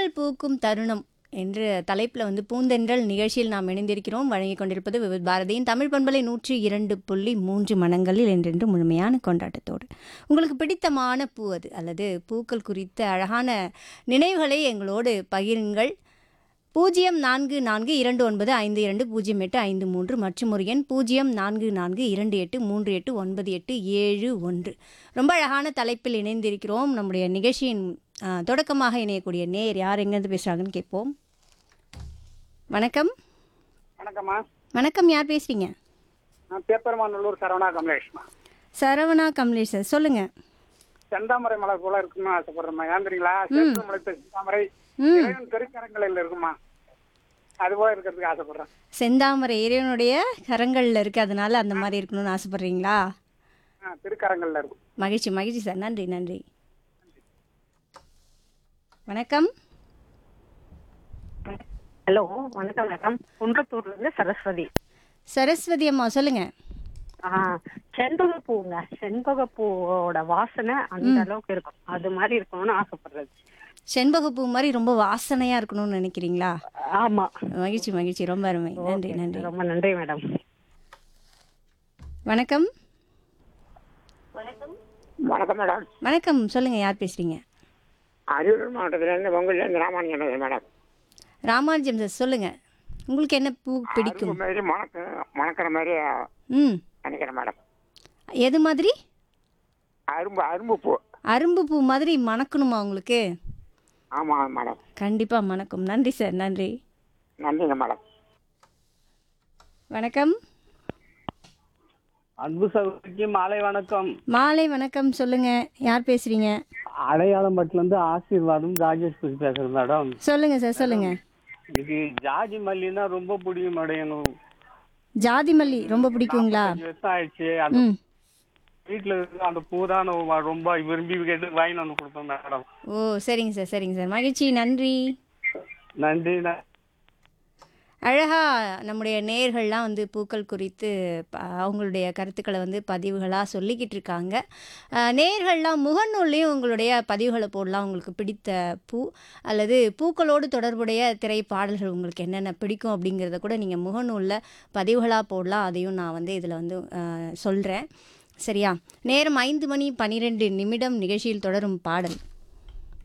தென்றல் பூக்கும் தருணம் என்ற தலைப்பில் வந்து பூந்தென்றல் நிகழ்ச்சியில் நாம் இணைந்திருக்கிறோம் வழங்கிக் கொண்டிருப்பது விவித் பாரதியின் தமிழ் பண்பலை நூற்றி இரண்டு புள்ளி மூன்று மனங்களில் என்றென்று முழுமையான கொண்டாட்டத்தோடு உங்களுக்கு பிடித்தமான பூ அது அல்லது பூக்கள் குறித்த அழகான நினைவுகளை எங்களோடு பகிருங்கள் பூஜ்ஜியம் நான்கு நான்கு இரண்டு ஒன்பது ஐந்து இரண்டு பூஜ்ஜியம் எட்டு ஐந்து மூன்று மற்றும் ஒரு எண் பூஜ்ஜியம் நான்கு நான்கு இரண்டு எட்டு மூன்று எட்டு ஒன்பது எட்டு ஏழு ஒன்று ரொம்ப அழகான தலைப்பில் இணைந்திருக்கிறோம் நம்முடைய நிகழ்ச்சியின் ஆ, தொடக்கமாக இணையக்கூடிய நேர் யார் எங்கேருந்து பேசுகிறாங்கன்னு கேட்போம் வணக்கம் வணக்கம்மா வணக்கம் யார் பேசுகிறீங்க நான் பேப்பரமாநல்லூர் சரவணா கமலேஷ்மா சரவணா கமலேஷ் சார் சொல்லுங்கள் செந்தாமரை மலர் போல இருக்குமா ஆசைப்படுறேம்மா ஏன் தெரியுங்களா சேற்று முளைத்த செந்தாமரை ம் இறைவன் திருக்கரங்களில் இருக்குமா அது போல இருக்கிறதுக்கு ஆசைப்படுறேன் செந்தாமரை இறைவனுடைய கரங்களில் இருக்குது அதனால அந்த மாதிரி இருக்கணும்னு ஆசைப்பட்றீங்களா ஆ திருக்கரங்களில் இருக்கும் மகிழ்ச்சி மகிழ்ச்சி சார் நன்றி நன்றி வணக்கம் ஹலோ வணக்கம் வணக்கம் குன்றத்தூர்ல இருந்து சரஸ்வதி சரஸ்வதி அம்மா சொல்லுங்க ஆ செண்பக பூங்க செண்பக பூவோட வாசனை அந்த அளவுக்கு இருக்கும் அது மாதிரி இருக்கணும்னு ஆசைப்படுறது செண்பகப்பூ மாதிரி ரொம்ப வாசனையா இருக்கணும்னு நினைக்கிறீங்களா ஆமா மகிழ்ச்சி மகிழ்ச்சி ரொம்ப அருமை நன்றி நன்றி ரொம்ப நன்றி மேடம் வணக்கம் வணக்கம் மேடம் வணக்கம் சொல்லுங்க யார் பேசுறீங்க அரியலூர் மாவட்டத்திலேருந்து பொங்கல்லேருந்து ராமானுஜன் பேசுறேன் மேடம் ராமானுஜம் சார் சொல்லுங்க உங்களுக்கு என்ன பூ அரும்பு பிடிக்கும் மாதிரி மணக்க மணக்கிற மாதிரி ம் நினைக்கிறேன் மேடம் எது மாதிரி அரும்பு அரும்பு பூ அரும்பு பூ மாதிரி மணக்கணுமா உங்களுக்கு ஆமாம் மேடம் கண்டிப்பா மணக்கும் நன்றி சார் நன்றி நன்றிங்க மேடம் வணக்கம் அன்பு சகோதரிக்கு மாலை வணக்கம் மாலை வணக்கம் சொல்லுங்க யார் பேசுறீங்க அடையாளம்பட்டுல இருந்து ஆசீர்வாதம் ராஜேஷ் பேசி பேசுறேன் மேடம் சொல்லுங்க சார் சொல்லுங்க இது ஜாஜி மல்லின்னா ரொம்ப பிடிக்கும் மேடம் எங்க ஜாதி மல்லி ரொம்ப பிடிக்குங்களா அஞ்சு வருஷம் ஆயிடுச்சு அந்த ம் வீட்டுல இருக்க அந்த பூ தான் நான் ரொம்ப விரும்பி கேட்டு வாங்கி வந்து கொடுப்பேன் மேடம் ஓ சரிங்க சார் சரிங்க சார் மகிழ்ச்சி நன்றி நன்றி ந- அழகா நம்முடைய நேயர்கள்லாம் வந்து பூக்கள் குறித்து ப- அவங்களுடைய கருத்துக்களை வந்து பதிவுகளாக சொல்லிக்கிட்டு இருக்காங்க அஹ், நேயர்கள்லாம் முகநூல்லையும் உங்களுடைய பதிவுகளை போடலாம் உங்களுக்கு பிடித்த பூ அல்லது பூக்களோடு தொடர்புடைய திரைப்பாடல்கள் உங்களுக்கு என்னென்ன பிடிக்கும் அப்படிங்கிறத கூட நீங்கள் முகநூலில் பதிவுகளாக போடலாம் அதையும் நான் வந்து இதில் வந்து சொல்கிறேன் சரியா நேரம் ஐந்து மணி பன்னிரெண்டு நிமிடம் நிகழ்ச்சியில் தொடரும் பாடல்